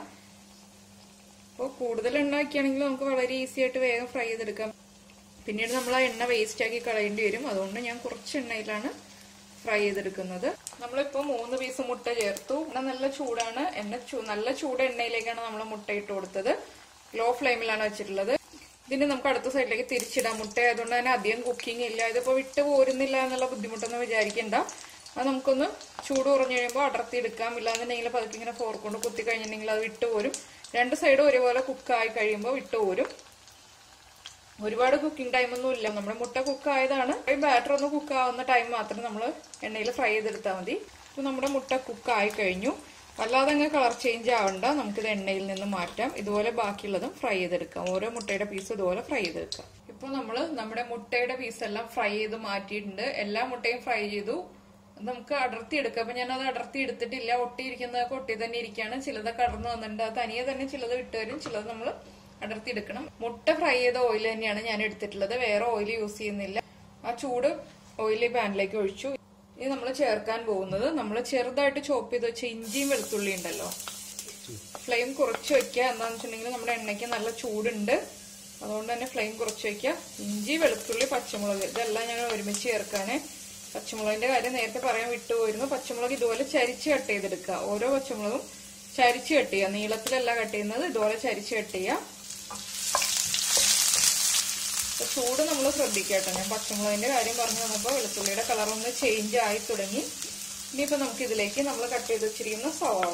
അപ്പോൾ കൂടുതൽ എണ്ണ ആക്കിയാണെങ്കിൽ നമുക്ക് വളരെ ഈസി ആയിട്ട് വേഗം ഫ്രൈ ചെയ്തെടുക്കാം പിന്നീട് നമ്മൾ ആ എണ്ണ വേസ്റ്റ് ആക്കി കളയേണ്ടി വരും അതുകൊണ്ട് ഞാൻ കുറച്ച് എണ്ണയിലാണ് ഫ്രൈ ചെയ്തെടുക്കുന്നത് നമ്മളിപ്പോ മൂന്ന് പീസ് മുട്ട ചേർത്തു എണ്ണ നല്ല ചൂടാണ് എണ്ണ ചൂ- നല്ല ചൂട് എണ്ണയിലേക്കാണ് നമ്മൾ മുട്ട ഇട്ട് കൊടുത്തത് ലോ ഫ്ലെയിമിലാണ് വെച്ചിട്ടുള്ളത് ഇതിന് നമുക്ക് അടുത്ത സൈഡിലേക്ക് തിരിച്ചിടാം മുട്ട ആയതുകൊണ്ട് തന്നെ അധികം കുക്കിംഗ് ഇല്ല ഇതിപ്പോ വിട്ട് പോരുന്നില്ല എന്നുള്ള ബുദ്ധിമുട്ടൊന്നും വിചാരിക്കണ്ട അത് നമുക്കൊന്ന് ചൂട് കുറഞ്ഞു കഴിയുമ്പോൾ അടർത്തിയെടുക്കാം ഇല്ലാന്നുണ്ടെങ്കിൽ പതുക്കെ ഇങ്ങനെ ഫോർക്ക് കൊണ്ട് കുത്തി കഴിഞ്ഞിട്ടുണ്ടെങ്കിൽ അത് വിട്ട് പോരും രണ്ട് സൈഡും ഒരുപോലെ കുക്കായി കഴിയുമ്പോൾ വിട്ട് പോരും ഒരുപാട് കുക്കിംഗ് ടൈം ഒന്നും ഇല്ല നമ്മുടെ മുട്ട കുക്ക് ആയതാണ് ഈ ബാറ്റർ ഒന്ന് കുക്ക് ആവുന്ന ടൈം മാത്രം നമ്മൾ എണ്ണയിൽ ഫ്രൈ ചെയ്തെടുത്താൽ മതി ഇപ്പൊ നമ്മുടെ മുട്ട കുക്ക് ആയി കഴിഞ്ഞു അല്ലാതെ അങ്ങ് കളർ ചേഞ്ച് ആവണ്ട നമുക്കിത് എണ്ണയിൽ നിന്ന് മാറ്റാം ഇതുപോലെ ബാക്കിയുള്ളതും ഫ്രൈ ചെയ്തെടുക്കാം ഓരോ മുട്ടയുടെ പീസ് ഇതുപോലെ ഫ്രൈ ചെയ്തെടുക്കാം ഇപ്പൊ നമ്മൾ നമ്മുടെ മുട്ടയുടെ പീസ് എല്ലാം ഫ്രൈ ചെയ്ത് മാറ്റിയിട്ടുണ്ട് എല്ലാ മുട്ടയും ഫ്രൈ ചെയ്തു നമുക്ക് അടർത്തി എടുക്കാം അപ്പൊ ഞാനത് അടർത്തി എടുത്തിട്ടില്ല ഒട്ടിയിരിക്കുന്നതൊക്കെ ഒട്ടി തന്നെ ഇരിക്കുകയാണ് ചിലതൊക്കെ അടർന്നു വന്നിട്ടുണ്ട് അത് തനിയെ തന്നെ ചിലത് വിട്ടുവരും ചിലത് നമ്മൾ അടർത്തി എടുക്കണം മുട്ട ഫ്രൈ ചെയ്ത ഓയിൽ തന്നെയാണ് ഞാൻ എടുത്തിട്ടുള്ളത് വേറെ ഓയിൽ യൂസ് ചെയ്യുന്നില്ല ആ ചൂട് ഓയിൽ പാനിലേക്ക് ഒഴിച്ചു ഇനി നമ്മൾ ചേർക്കാൻ പോകുന്നത് നമ്മൾ ചെറുതായിട്ട് ചോപ്പ് ചെയ്ത് വെച്ച ഇഞ്ചിയും വെളുത്തുള്ളി ഉണ്ടല്ലോ ഫ്ലെയിം കുറച്ച് വെക്കുക എന്താണെന്ന് വെച്ചിട്ടുണ്ടെങ്കിൽ നമ്മുടെ എണ്ണയ്ക്ക് നല്ല ചൂടുണ്ട് അതുകൊണ്ട് തന്നെ ഫ്ലെയിം കുറച്ച് വെക്കുക ഇഞ്ചി വെളുത്തുള്ളി പച്ചമുളക് ഇതെല്ലാം ഞാൻ ഒരുമിച്ച് ചേർക്കാണ് പച്ചമുളകിന്റെ കാര്യം നേരത്തെ പറയാൻ വിട്ടുപോയിരുന്നു പച്ചമുളക് ഇതുപോലെ ചരിച്ച് കട്ട് ചെയ്തെടുക്കുക ഓരോ പച്ചമുളകും ചരിച്ച് കട്ട് ചെയ്യുക നീളത്തിലല്ല കട്ട് ചെയ്യുന്നത് ഇതുപോലെ ചരിച്ച് കട്ട് ചെയ്യുക അപ്പൊ ചൂട് നമ്മൾ ശ്രദ്ധിക്കുക കേട്ടോ ഞാൻ പച്ചമുളകിന്റെ കാര്യം പറഞ്ഞു വന്നപ്പോൾ വെളുത്തുള്ളിയുടെ കളർ ഒന്ന് ചേഞ്ച് ആയി തുടങ്ങി ഇനിയിപ്പോ നമുക്ക് ഇതിലേക്ക് നമ്മൾ കട്ട് ചെയ്ത് വെച്ചിരിക്കുന്ന സവാള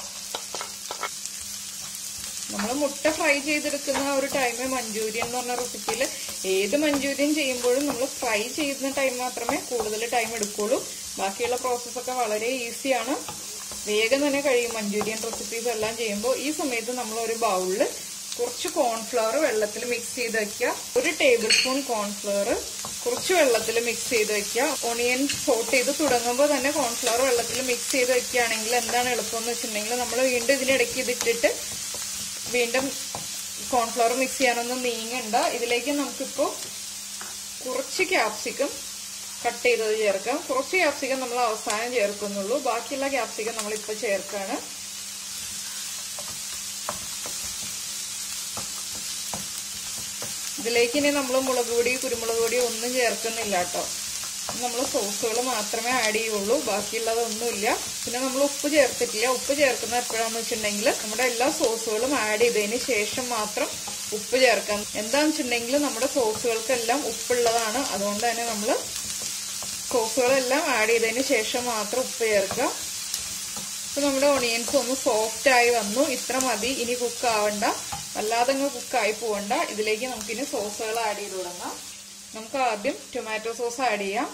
നമ്മൾ മുട്ട ഫ്രൈ ചെയ്തെടുക്കുന്ന ആ ഒരു ടൈം മഞ്ചൂരിയൻ എന്ന് പറഞ്ഞ റെസിപ്പിയിൽ ഏത് മഞ്ചൂരിയൻ ചെയ്യുമ്പോഴും നമ്മൾ ഫ്രൈ ചെയ്യുന്ന ടൈം മാത്രമേ കൂടുതൽ ടൈം എടുക്കുള്ളൂ ബാക്കിയുള്ള പ്രോസസ്സൊക്കെ വളരെ ഈസിയാണ് വേഗം തന്നെ കഴിയും മഞ്ചൂരിയൻ റെസിപ്പീസ് എല്ലാം ചെയ്യുമ്പോൾ ഈ സമയത്ത് നമ്മൾ ഒരു ബൗളിൽ കുറച്ച് കോൺഫ്ലവർ വെള്ളത്തിൽ മിക്സ് ചെയ്ത് വെക്കുക ഒരു ടേബിൾ സ്പൂൺ കോൺഫ്ലവർ കുറച്ച് വെള്ളത്തിൽ മിക്സ് ചെയ്ത് വെക്കുക ഓണിയൻ സോട്ട് ചെയ്ത് തുടങ്ങുമ്പോൾ തന്നെ കോൺഫ്ലവർ വെള്ളത്തിൽ മിക്സ് ചെയ്ത് വെക്കുകയാണെങ്കിൽ എന്താണ് എളുപ്പം എന്ന് വെച്ചിട്ടുണ്ടെങ്കിൽ നമ്മൾ വീണ്ടും ഇതിനിടയ്ക്ക് ഇതിട്ടിട്ട് വീണ്ടും കോൺഫ്ലവർ മിക്സ് ചെയ്യാനൊന്നും നീങ്ങണ്ട ഇതിലേക്ക് നമുക്കിപ്പോ കുറച്ച് ക്യാപ്സിക്കം കട്ട് ചെയ്തത് ചേർക്കാം കുറച്ച് ക്യാപ്സിക്കം നമ്മൾ അവസാനം ചേർക്കുന്നുള്ളൂ ബാക്കിയുള്ള ക്യാപ്സിക്കം നമ്മൾ ഇപ്പൊ ചേർക്കാണ് ഇതിലേക്ക് ഇനി നമ്മൾ മുളക് പൊടി കുരുമുളക് പൊടി ഒന്നും ചേർക്കുന്നില്ല കേട്ടോ നമ്മൾ സോസുകൾ മാത്രമേ ആഡ് ചെയ്യുള്ളൂ ബാക്കിയുള്ളതൊന്നുമില്ല പിന്നെ നമ്മൾ ഉപ്പ് ചേർത്തിട്ടില്ല ഉപ്പ് ചേർക്കുന്ന എപ്പോഴാന്ന് വെച്ചിട്ടുണ്ടെങ്കിൽ നമ്മുടെ എല്ലാ സോസുകളും ആഡ് ചെയ്തതിന് ശേഷം മാത്രം ഉപ്പ് ചേർക്കാം എന്താന്ന് വെച്ചിട്ടുണ്ടെങ്കിൽ നമ്മുടെ സോസുകൾക്കെല്ലാം ഉപ്പുള്ളതാണ് അതുകൊണ്ട് തന്നെ നമ്മൾ സോസുകളെല്ലാം ആഡ് ചെയ്തതിന് ശേഷം മാത്രം ഉപ്പ് ചേർക്കുക ഇപ്പൊ നമ്മുടെ ഓണിയൻസ് ഒന്ന് സോഫ്റ്റ് ആയി വന്നു ഇത്ര മതി ഇനി കുക്ക് ആവണ്ട അല്ലാതെ അങ്ങ് കുക്കായി പോവണ്ട ഇതിലേക്ക് നമുക്കിനി സോസുകൾ ആഡ് ചെയ്ത് തുടങ്ങാം നമുക്ക് ആദ്യം ടൊമാറ്റോ സോസ് ആഡ് ചെയ്യാം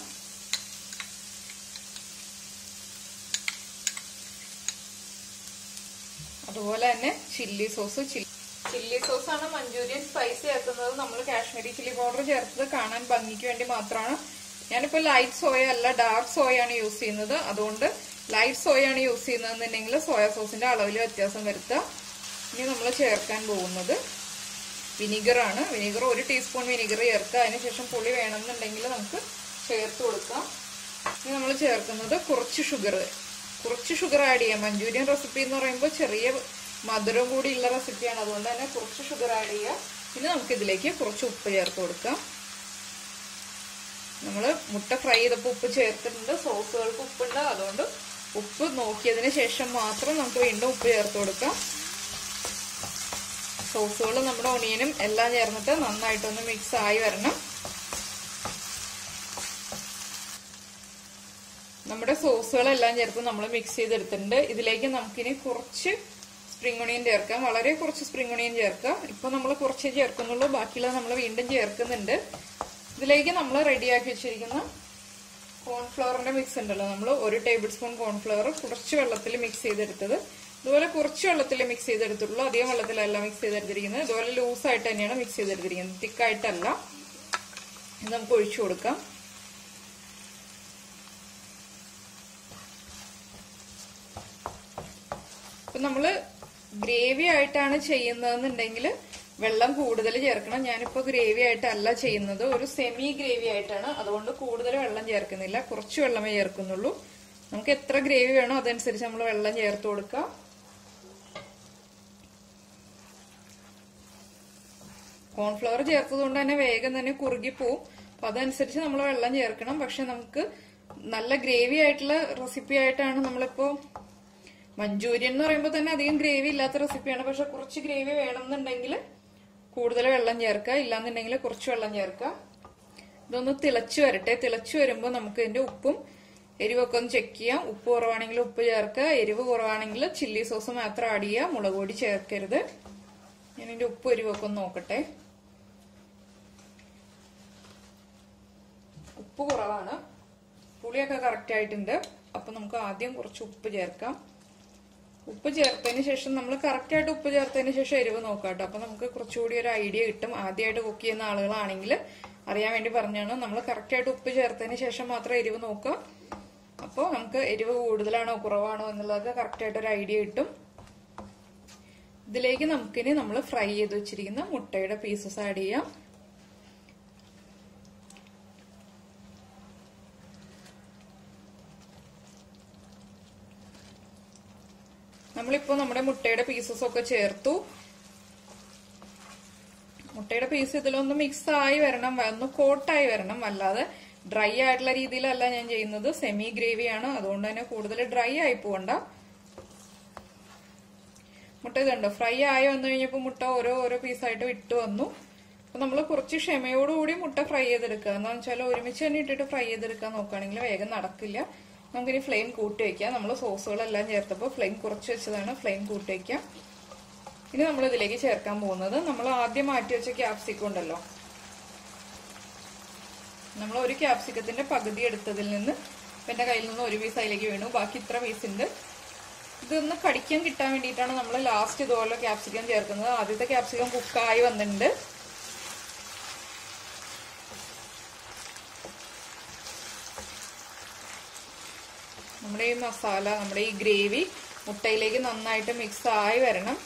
അതുപോലെ തന്നെ ചില്ലി സോസ് ചില്ലി സോസ് ആണ് മഞ്ചൂരിയൻ സ്പൈസി ആക്കുന്നത് നമ്മൾ കാശ്മീരി ചില്ലി പൗഡർ ചേർത്തത് കാണാൻ ഭംഗിക്ക് വേണ്ടി മാത്രമാണ് ഞാനിപ്പോ ലൈറ്റ് സോയ അല്ല ഡാർക്ക് സോയ ആണ് യൂസ് ചെയ്യുന്നത് അതുകൊണ്ട് ലൈറ്റ് സോയ ആണ് യൂസ് ചെയ്യുന്നതെന്നുണ്ടെങ്കിൽ സോയ സോസിന്റെ അളവിൽ വ്യത്യാസം വരുത്തുക ഇനി നമ്മൾ ചേർക്കാൻ പോകുന്നത് വിനീഗർ ആണ് വിനീഗർ ഒരു ടീസ്പൂൺ വിനീഗർ ചേർക്കുക അതിനുശേഷം പുളി വേണമെന്നുണ്ടെങ്കിൽ നമുക്ക് ചേർത്ത് കൊടുക്കാം ഇനി നമ്മൾ ചേർക്കുന്നത് കുറച്ച് ഷുഗർ കുറച്ച് ഷുഗർ ആഡ് ചെയ്യാം മഞ്ചൂരിയൻ റെസിപ്പി എന്ന് പറയുമ്പോൾ ചെറിയ മധുരം കൂടിയുള്ള റെസിപ്പിയാണ് അതുകൊണ്ട് തന്നെ കുറച്ച് ഷുഗർ ആഡ് ചെയ്യുക ഇനി നമുക്ക് ഇതിലേക്ക് കുറച്ച് ഉപ്പ് ചേർത്ത് കൊടുക്കാം നമ്മൾ മുട്ട ഫ്രൈ ചെയ്തപ്പോൾ ഉപ്പ് ചേർത്തിട്ടുണ്ട് സോസുകൾക്ക് ഉപ്പുണ്ട് അതുകൊണ്ട് ഉപ്പ് നോക്കിയതിന് ശേഷം മാത്രം നമുക്ക് വീണ്ടും ഉപ്പ് ചേർത്ത് കൊടുക്കാം സോസുകൾ നമ്മുടെ ഒണിയനും എല്ലാം ചേർന്നിട്ട് നന്നായിട്ടൊന്ന് മിക്സ് ആയി വരണം നമ്മുടെ സോസുകളെല്ലാം ചേർത്ത് നമ്മൾ മിക്സ് ചെയ്തെടുത്തിട്ടുണ്ട് ഇതിലേക്ക് നമുക്കിനി കുറച്ച് സ്പ്രിംഗ് ഒണിയൻ ചേർക്കാം വളരെ കുറച്ച് സ്പ്രിംഗ് ഒണിയൻ ചേർക്കാം ഇപ്പൊ നമ്മൾ കുറച്ചേ ചേർക്കുന്നുള്ളൂ ബാക്കിയുള്ളത് നമ്മൾ വീണ്ടും ചേർക്കുന്നുണ്ട് ഇതിലേക്ക് നമ്മൾ റെഡിയാക്കി വെച്ചിരിക്കുന്ന കോൺഫ്ലവറിന്റെ മിക്സ് ഉണ്ടല്ലോ നമ്മൾ ഒരു ടേബിൾ സ്പൂൺ കോൺഫ്ലവർ കുറച്ച് വെള്ളത്തിൽ മിക്സ് ചെയ്തെടുത്തത് ഇതുപോലെ കുറച്ച് വെള്ളത്തിൽ മിക്സ് ചെയ്തെടുത്തുള്ളൂ അധികം വെള്ളത്തിലല്ല മിക്സ് ചെയ്തെടുത്തിരിക്കുന്നത് ഇതുപോലെ ലൂസായിട്ട് തന്നെയാണ് മിക്സ് ചെയ്തെടുത്തിരിക്കുന്നത് തിക്കായിട്ടല്ല ഇത് നമുക്ക് ഒഴിച്ചു കൊടുക്കാം ഇപ്പൊ നമ്മള് ഗ്രേവി ആയിട്ടാണ് ചെയ്യുന്നതെന്നുണ്ടെങ്കിൽ വെള്ളം കൂടുതൽ ചേർക്കണം ഞാനിപ്പോ ഗ്രേവി ആയിട്ടല്ല ചെയ്യുന്നത് ഒരു സെമി ഗ്രേവി ആയിട്ടാണ് അതുകൊണ്ട് കൂടുതൽ വെള്ളം ചേർക്കുന്നില്ല കുറച്ച് വെള്ളമേ ചേർക്കുന്നുള്ളൂ നമുക്ക് എത്ര ഗ്രേവി വേണോ അതനുസരിച്ച് നമ്മൾ വെള്ളം ചേർത്ത് കൊടുക്കാം കോൺഫ്ലവർ ചേർത്തത് കൊണ്ട് തന്നെ വേഗം തന്നെ കുറുകി പോവും അപ്പൊ അതനുസരിച്ച് നമ്മൾ വെള്ളം ചേർക്കണം പക്ഷെ നമുക്ക് നല്ല ഗ്രേവി ആയിട്ടുള്ള റെസിപ്പി ആയിട്ടാണ് നമ്മളിപ്പോ മഞ്ചൂരിയൻ എന്ന് പറയുമ്പോൾ തന്നെ അധികം ഗ്രേവി ഇല്ലാത്ത റെസിപ്പിയാണ് പക്ഷെ കുറച്ച് ഗ്രേവി വേണമെന്നുണ്ടെങ്കിൽ കൂടുതൽ വെള്ളം ചേർക്കുക ഇല്ലാന്നുണ്ടെങ്കിൽ കുറച്ച് വെള്ളം ചേർക്കുക ഇതൊന്ന് തിളച്ചു വരട്ടെ തിളച്ചു വരുമ്പോൾ നമുക്ക് ഇതിന്റെ ഉപ്പും എരിവൊക്കെ ഒന്ന് ചെക്ക് ചെയ്യാം ഉപ്പ് കുറവാണെങ്കിൽ ഉപ്പ് ചേർക്കുക എരിവ് കുറവാണെങ്കിൽ ചില്ലി സോസ് മാത്രം ആഡ് ചെയ്യുക മുളക് പൊടി ചേർക്കരുത് ഞാൻ ഇതിന്റെ ഉപ്പ് എരിവൊക്കെ ഒന്ന് നോക്കട്ടെ ഉപ്പ് കുറവാണ് പുളിയൊക്കെ കറക്റ്റ് ആയിട്ടുണ്ട് അപ്പൊ നമുക്ക് ആദ്യം കുറച്ച് ഉപ്പ് ചേർക്കാം ഉപ്പ് ചേർത്തതിന് ശേഷം നമ്മൾ കറക്റ്റ് ആയിട്ട് ഉപ്പ് ചേർത്തതിന് ശേഷം എരിവ് നോക്കാം കേട്ടോ അപ്പൊ നമുക്ക് കുറച്ചുകൂടി ഒരു ഐഡിയ കിട്ടും ആദ്യമായിട്ട് കുക്ക് ചെയ്യുന്ന ആളുകളാണെങ്കിൽ അറിയാൻ വേണ്ടി പറഞ്ഞാണ് നമ്മൾ കറക്റ്റ് ആയിട്ട് ഉപ്പ് ചേർത്തതിന് ശേഷം മാത്രം എരിവ് നോക്കുക അപ്പോൾ നമുക്ക് എരിവ് കൂടുതലാണോ കുറവാണോ എന്നുള്ളതൊക്കെ കറക്റ്റ് ആയിട്ട് ഒരു ഐഡിയ കിട്ടും ഇതിലേക്ക് നമുക്കിനി നമ്മൾ ഫ്രൈ ചെയ്ത് വെച്ചിരിക്കുന്ന മുട്ടയുടെ പീസസ് ആഡ് ചെയ്യാം നമ്മളിപ്പോ നമ്മുടെ മുട്ടയുടെ പീസസ് ഒക്കെ ചേർത്തു മുട്ടയുടെ പീസ് ഇതിലൊന്ന് മിക്സ് ആയി വരണം ഒന്ന് കോട്ടായി വരണം അല്ലാതെ ഡ്രൈ ആയിട്ടുള്ള രീതിയിലല്ല ഞാൻ ചെയ്യുന്നത് സെമി ഗ്രേവിയാണ് അതുകൊണ്ട് തന്നെ കൂടുതൽ ഡ്രൈ ആയി പോകണ്ട മുട്ട ഇതുണ്ടോ ഫ്രൈ ആയി വന്നു കഴിഞ്ഞപ്പോൾ മുട്ട ഓരോ ഓരോ പീസായിട്ട് വിട്ടു വന്നു അപ്പൊ നമ്മൾ കുറച്ച് ക്ഷമയോടുകൂടി മുട്ട ഫ്രൈ ചെയ്തെടുക്കുക എന്താണെന്ന് വെച്ചാൽ ഒരുമിച്ച് തന്നെ ഇട്ടിട്ട് ഫ്രൈ ചെയ്തെടുക്കാൻ നോക്കുകയാണെങ്കിൽ വേഗം നടക്കില്ല നമുക്കിനി ഫ്ലെയിം കൂട്ടി വയ്ക്കാം നമ്മൾ സോസുകളെല്ലാം ചേർത്തപ്പോൾ ഫ്ലെയിം കുറച്ച് വെച്ചതാണ് ഫ്ലെയിം കൂട്ടി വയ്ക്കാം ഇനി നമ്മൾ ഇതിലേക്ക് ചേർക്കാൻ പോകുന്നത് നമ്മൾ ആദ്യം മാറ്റി വെച്ച ക്യാപ്സിക്കം ഉണ്ടല്ലോ നമ്മൾ ഒരു ക്യാപ്സിക്കത്തിന്റെ പകുതി എടുത്തതിൽ നിന്ന് എന്റെ കയ്യിൽ നിന്ന് ഒരു പീസ് അതിലേക്ക് വീണു ബാക്കി ഇത്ര പീസ് ഉണ്ട് ഇതൊന്ന് കടിക്കാൻ കിട്ടാൻ വേണ്ടിയിട്ടാണ് നമ്മൾ ലാസ്റ്റ് ഇതുപോലെ ക്യാപ്സിക്കം ചേർക്കുന്നത് ആദ്യത്തെ ക്യാപ്സിക്കം കുക്കായി വന്നിട്ടുണ്ട് നമ്മുടെ ഈ മസാല നമ്മുടെ ഈ ഗ്രേവി മുട്ടയിലേക്ക് നന്നായിട്ട് മിക്സ് ആയി വരണം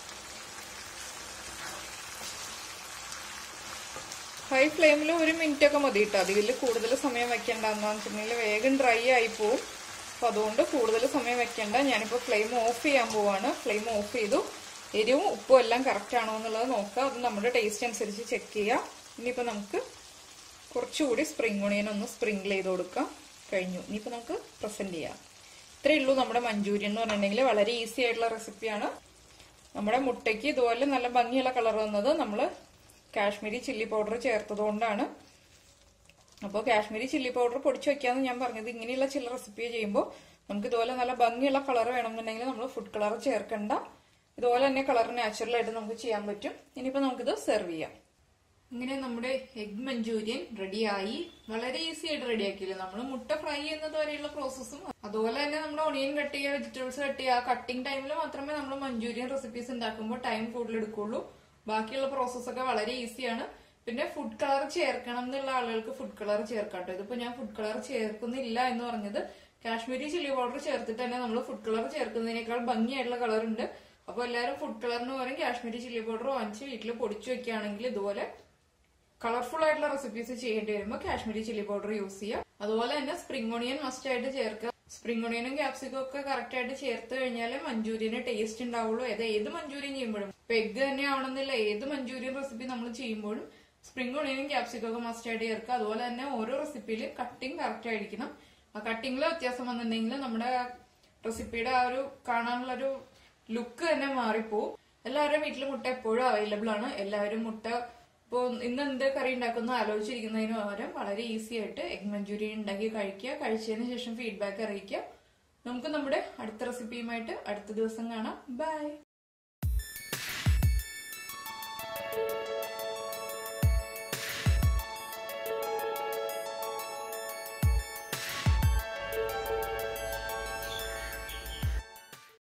ഹൈ ഫ്ലെയിമിൽ ഒരു മിനിറ്റ് ഒക്കെ മതി കേട്ടോ അതിൽ കൂടുതൽ സമയം വെക്കണ്ട എന്താന്ന് വെച്ചിട്ടുണ്ടെങ്കിൽ വേഗം ഡ്രൈ ആയി പോവും അപ്പൊ അതുകൊണ്ട് കൂടുതൽ സമയം വെക്കണ്ട ഞാനിപ്പോ ഫ്ലെയിം ഓഫ് ചെയ്യാൻ പോവാണ് ഫ്ലെയിം ഓഫ് ചെയ്തു എരിവും ഉപ്പും എല്ലാം കറക്റ്റ് ആണോ എന്നുള്ളത് നോക്കുക അത് നമ്മുടെ ടേസ്റ്റ് അനുസരിച്ച് ചെക്ക് ചെയ്യാം ഇനിയിപ്പോ നമുക്ക് കുറച്ചുകൂടി സ്പ്രിംഗ് ഓണിയൻ ഒന്ന് സ്പ്രിങ്കിൾ ചെയ്ത് കൊടുക്കാം കഴിഞ്ഞു ഇനിയിപ്പോൾ നമുക്ക് പ്രസന്റ് ചെയ്യാം ഇത്രയേ ഉള്ളൂ നമ്മുടെ മഞ്ചൂരിയൻ എന്ന് പറഞ്ഞിട്ടുണ്ടെങ്കിൽ വളരെ ഈസി ആയിട്ടുള്ള റെസിപ്പിയാണ് നമ്മുടെ മുട്ടയ്ക്ക് ഇതുപോലെ നല്ല ഭംഗിയുള്ള കളർ വന്നത് നമ്മൾ കാശ്മീരി ചില്ലി പൗഡർ ചേർത്തത് കൊണ്ടാണ് അപ്പോൾ കാശ്മീരി ചില്ലി പൗഡർ പൊടിച്ചു വെക്കാന്ന് ഞാൻ പറഞ്ഞത് ഇങ്ങനെയുള്ള ചില റെസിപ്പി ചെയ്യുമ്പോൾ നമുക്ക് ഇതുപോലെ നല്ല ഭംഗിയുള്ള കളർ വേണമെന്നുണ്ടെങ്കിൽ നമ്മൾ ഫുഡ് കളർ ചേർക്കണ്ട ഇതുപോലെ തന്നെ കളർ നാച്ചുറൽ ആയിട്ട് നമുക്ക് ചെയ്യാൻ പറ്റും ഇനിയിപ്പോൾ നമുക്കിത് സെർവ് ചെയ്യാം ഇങ്ങനെ നമ്മുടെ എഗ് മഞ്ചൂരിയൻ റെഡിയായി വളരെ ഈസി ആയിട്ട് റെഡിയാക്കിയില്ലേ നമ്മൾ മുട്ട ഫ്രൈ ചെയ്യുന്നത് വരെയുള്ള പ്രോസസ്സും അതുപോലെ തന്നെ നമ്മൾ ഒണിയൻ കട്ട് ചെയ്യുക വെജിറ്റബിൾസ് കട്ട് ചെയ്യുക കട്ടിംഗ് ടൈമിൽ മാത്രമേ നമ്മൾ മഞ്ചൂരിയൻ റെസിപ്പീസ് ഉണ്ടാക്കുമ്പോൾ ടൈം കൂടുതൽ എടുക്കുള്ളൂ ബാക്കിയുള്ള പ്രോസസ്സ് ഒക്കെ വളരെ ഈസിയാണ് പിന്നെ ഫുഡ് കളർ ചേർക്കണം എന്നുള്ള ആളുകൾക്ക് ഫുഡ് കളർ ചേർക്കാം കേട്ടോ ഇതിപ്പോ ഞാൻ ഫുഡ് കളർ ചേർക്കുന്നില്ല എന്ന് പറഞ്ഞത് കാശ്മീരി ചില്ലി പൗഡർ ചേർത്തിട്ട് തന്നെ നമ്മൾ ഫുഡ് കളർ ചേർക്കുന്നതിനേക്കാൾ ഭംഗിയായിട്ടുള്ള കളർ ഉണ്ട് അപ്പൊ എല്ലാവരും ഫുഡ് കളറിന് പകരം കാശ്മീരി ചില്ലി പൗഡർ വാങ്ങിച്ച് വീട്ടിൽ പൊടിച്ചു വെക്കുകയാണെങ്കിൽ ഇതുപോലെ കളർഫുൾ ആയിട്ടുള്ള റെസിപ്പീസ് ചെയ്യേണ്ടി വരുമ്പോൾ കാശ്മീരി ചില്ലി പൗഡർ യൂസ് ചെയ്യുക അതുപോലെ തന്നെ സ്പ്രിംഗ് ഓണിയൻ മസ്റ്റ് ആയിട്ട് ചേർക്കുക സ്പ്രിംഗ് ഓണിയനും ക്യാപ്സിക്കും ഒക്കെ കറക്റ്റ് ആയിട്ട് ചേർത്ത് കഴിഞ്ഞാൽ മഞ്ചൂരിയന് ടേസ്റ്റ് ഉണ്ടാവുള്ളൂ ഏത് ഏത് മഞ്ചൂരിയൻ ചെയ്യുമ്പോഴും ഇപ്പൊ എഗ് തന്നെ ആവണമെന്നില്ല ഏത് മഞ്ചൂരിയൻ റെസിപ്പി നമ്മൾ ചെയ്യുമ്പോഴും സ്പ്രിംഗ് ഓണിയനും ക്യാപ്സിക്കും ഒക്കെ മസ്റ്റ് ആയിട്ട് ചേർക്കുക അതുപോലെ തന്നെ ഓരോ റെസിപ്പിയിൽ കട്ടിങ് കറക്റ്റ് ആയിരിക്കണം ആ കട്ടിങ്ങിൽ വ്യത്യാസം വന്നിട്ടുണ്ടെങ്കിൽ നമ്മുടെ റെസിപ്പിയുടെ ആ ഒരു കാണാനുള്ള ഒരു ലുക്ക് തന്നെ മാറിപ്പോവും എല്ലാവരും വീട്ടിൽ മുട്ട എപ്പോഴും അവൈലബിൾ ആണ് എല്ലാവരും മുട്ട ഇപ്പോൾ ഇന്ന് എന്ത് കറി ഉണ്ടാക്കുന്ന ആലോചിച്ചിരിക്കുന്നതിന് പകരം വളരെ ഈസി ആയിട്ട് എഗ് മഞ്ചൂരിയൻ ഉണ്ടാക്കി കഴിക്കുക കഴിച്ചതിന് ശേഷം ഫീഡ്ബാക്ക് അറിയിക്കുക നമുക്ക് നമ്മുടെ അടുത്ത റെസിപ്പിയുമായിട്ട് അടുത്ത ദിവസം കാണാം ബൈ